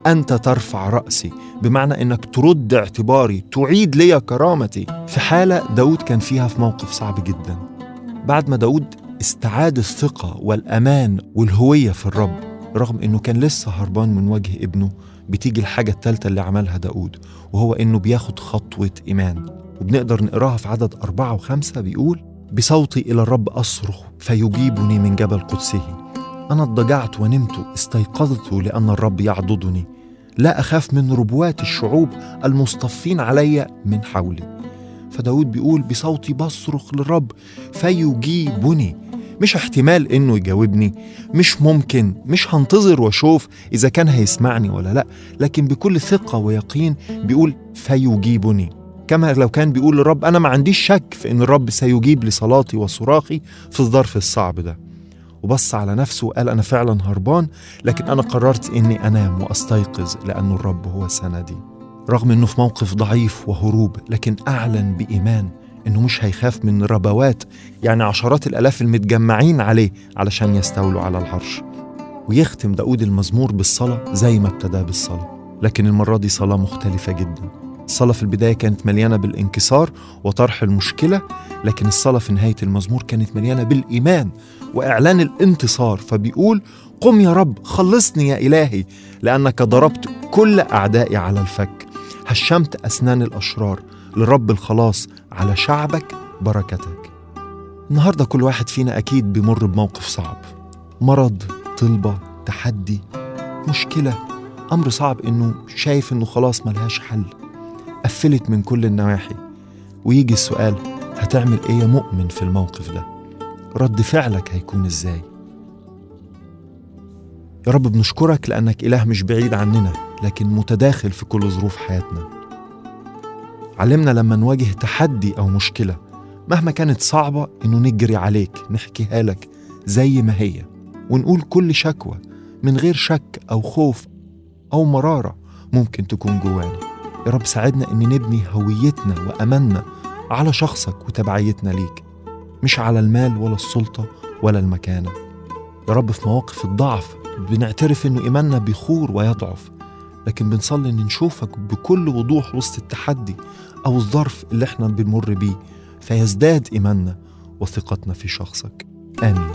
أنت ترفع رأسي بمعنى أنك ترد اعتباري تعيد لي كرامتي في حالة داود كان فيها في موقف صعب جدا بعد ما داود استعاد الثقة والأمان والهوية في الرب رغم أنه كان لسه هربان من وجه ابنه بتيجي الحاجة الثالثة اللي عملها داود وهو أنه بياخد خطوة إيمان وبنقدر نقراها في عدد أربعة وخمسة بيقول بصوتي إلى الرب أصرخ فيجيبني من جبل قدسه أنا اضطجعت ونمت استيقظت لأن الرب يعضدني لا أخاف من ربوات الشعوب المصطفين علي من حولي فداود بيقول بصوتي بصرخ للرب فيجيبني مش احتمال انه يجاوبني مش ممكن مش هنتظر واشوف اذا كان هيسمعني ولا لا لكن بكل ثقه ويقين بيقول فيجيبني كما لو كان بيقول للرب انا ما عنديش شك في ان الرب سيجيب لصلاتي وصراخي في الظرف الصعب ده وبص على نفسه وقال انا فعلا هربان لكن انا قررت اني انام واستيقظ لان الرب هو سندي رغم انه في موقف ضعيف وهروب لكن اعلن بايمان انه مش هيخاف من ربوات يعني عشرات الالاف المتجمعين عليه علشان يستولوا على العرش ويختم داود المزمور بالصلاه زي ما ابتدى بالصلاه لكن المره دي صلاه مختلفه جدا الصلاة في البداية كانت مليانة بالانكسار وطرح المشكلة لكن الصلاة في نهاية المزمور كانت مليانة بالإيمان وإعلان الانتصار فبيقول قم يا رب خلصني يا إلهي لأنك ضربت كل أعدائي على الفك هشمت أسنان الأشرار لرب الخلاص على شعبك بركتك النهاردة كل واحد فينا أكيد بيمر بموقف صعب مرض طلبة تحدي مشكلة أمر صعب إنه شايف إنه خلاص ملهاش حل قفلت من كل النواحي ويجي السؤال هتعمل إيه يا مؤمن في الموقف ده رد فعلك هيكون إزاي يا رب بنشكرك لأنك إله مش بعيد عننا لكن متداخل في كل ظروف حياتنا علمنا لما نواجه تحدي أو مشكلة مهما كانت صعبة إنه نجري عليك نحكيها لك زي ما هي ونقول كل شكوى من غير شك أو خوف أو مرارة ممكن تكون جوانا يا رب ساعدنا إن نبني هويتنا وأماننا على شخصك وتبعيتنا ليك مش على المال ولا السلطة ولا المكانة يا رب في مواقف الضعف بنعترف إنه إيماننا بيخور ويضعف لكن بنصلي إن نشوفك بكل وضوح وسط التحدي أو الظرف اللي إحنا بنمر بيه فيزداد إيماننا وثقتنا في شخصك آمين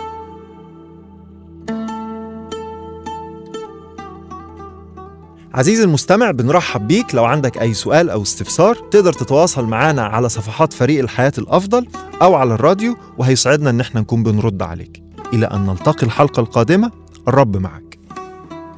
عزيزي المستمع بنرحب بيك لو عندك أي سؤال أو استفسار تقدر تتواصل معنا على صفحات فريق الحياة الأفضل أو على الراديو وهيسعدنا إن احنا نكون بنرد عليك إلى أن نلتقي الحلقة القادمة الرب معك